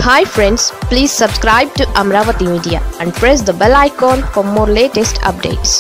hi friends please subscribe to Amaravati media and press the bell icon for more latest updates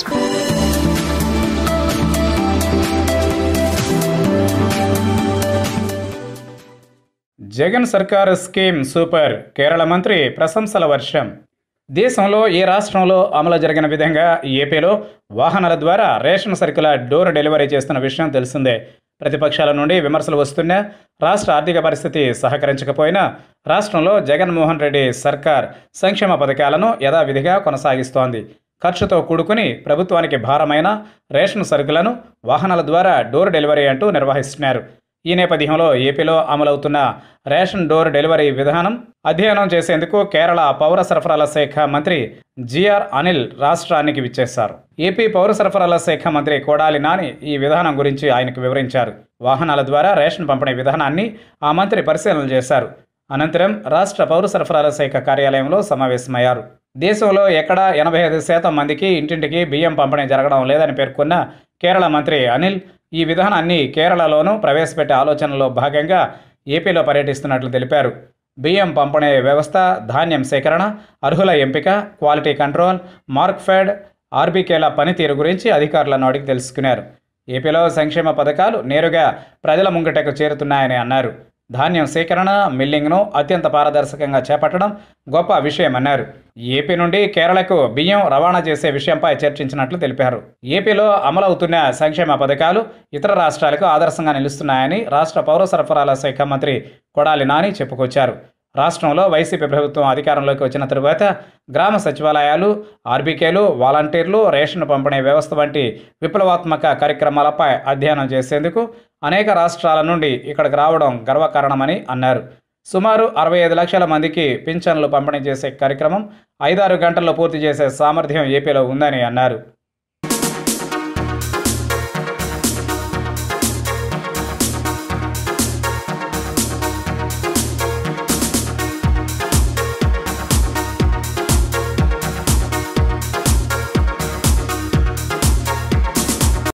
Jagan సర్కార్ scheme super Kerala మంత్రి ప్రశంసల వర్షం దేశంలో ఏ రాష్ట్రంలో అమలు జరిగిన విధంగా ఏపీలో వాహనాల ద్వారా రేషన్ సరుకుల డోర్ డెలివరీ చేస్తున్న విషయం తెలిసిందే ప్రతిపక్షాల నుండి విమర్శలు వస్తున్నా రాష్ట్ర ఆర్థిక పరిస్థితి సహకరించకపోయినా రాష్ట్రంలో జగన్మోహన్ రెడ్డి సర్కార్ సంక్షేమ పథకాలను యథావిధిగా కొనసాగిస్తోంది ఖర్చుతో కూడుకుని ప్రభుత్వానికి భారమైన రేషన్ సరుకులను వాహనాల ద్వారా డోర్ డెలివరీ అంటూ నిర్వహిస్తున్నారు ఈ నేపథ్యంలో ఏపీలో అమలవుతున్న రేషన్ డోర్ డెలివరీ విధానం అధ్యయనం చేసేందుకు కేరళ పౌర సరఫరాల శాఖ మంత్రి జిఆర్ అనిల్ రాష్ట్రానికి విచ్చేశారు ఏపీ పౌర సరఫరాల శాఖ మంత్రి కొడాలి నాని ఈ విధానం గురించి ఆయనకు వివరించారు వాహనాల ద్వారా రేషన్ పంపిణీ విధానాన్ని ఆ మంత్రి పరిశీలన చేశారు అనంతరం రాష్ట్ర పౌర సరఫరాల శాఖ కార్యాలయంలో సమావేశమయ్యారు దేశంలో ఎక్కడా ఎనభై ఐదు శాతం మందికి ఇంటింటికి బియ్యం పంపిణీ జరగడం లేదని పేర్కొన్న కేరళ మంత్రి అనిల్ ఈ విధానాన్ని కేరళలోనూ ప్రవేశపెట్టే ఆలోచనలో భాగంగా ఏపీలో పర్యటిస్తున్నట్లు తెలిపారు బియ్యం పంపిణీ వ్యవస్థ ధాన్యం సేకరణ అర్హుల ఎంపిక క్వాలిటీ కంట్రోల్ మార్క్ఫెడ్ ఆర్బీకేల పనితీరు గురించి అధికారులను అడిగి తెలుసుకున్నారు ఏపీలో సంక్షేమ పథకాలు నేరుగా ప్రజల ముంగిటకు చేరుతున్నాయని అన్నారు ధాన్యం సేకరణ మిల్లింగ్ను అత్యంత పారదర్శకంగా చేపట్టడం గొప్ప విషయమన్నారు ఏపీ నుండి కేరళకు బియ్యం రవాణా చేసే విషయంపై చర్చించినట్లు తెలిపారు ఏపీలో అమలవుతున్న సంక్షేమ పథకాలు ఇతర రాష్ట్రాలకు ఆదర్శంగా నిలుస్తున్నాయని రాష్ట్ర పౌర సరఫరాల శాఖ మంత్రి కొడాలి నాని చెప్పుకొచ్చారు రాష్ట్రంలో వైసీపీ ప్రభుత్వం అధికారంలోకి వచ్చిన తరువాత గ్రామ సచివాలయాలు ఆర్బీకేలు వాలంటీర్లు రేషన్ పంపిణీ వ్యవస్థ వంటి విప్లవాత్మక కార్యక్రమాలపై అధ్యయనం చేసేందుకు అనేక రాష్ట్రాల నుండి ఇక్కడికి రావడం గర్వకారణమని అన్నారు సుమారు అరవై ఐదు లక్షల మందికి పింఛన్లు పంపిణీ చేసే కార్యక్రమం ఐదారు గంటల్లో పూర్తి చేసే సామర్థ్యం ఏపీలో ఉందని అన్నారు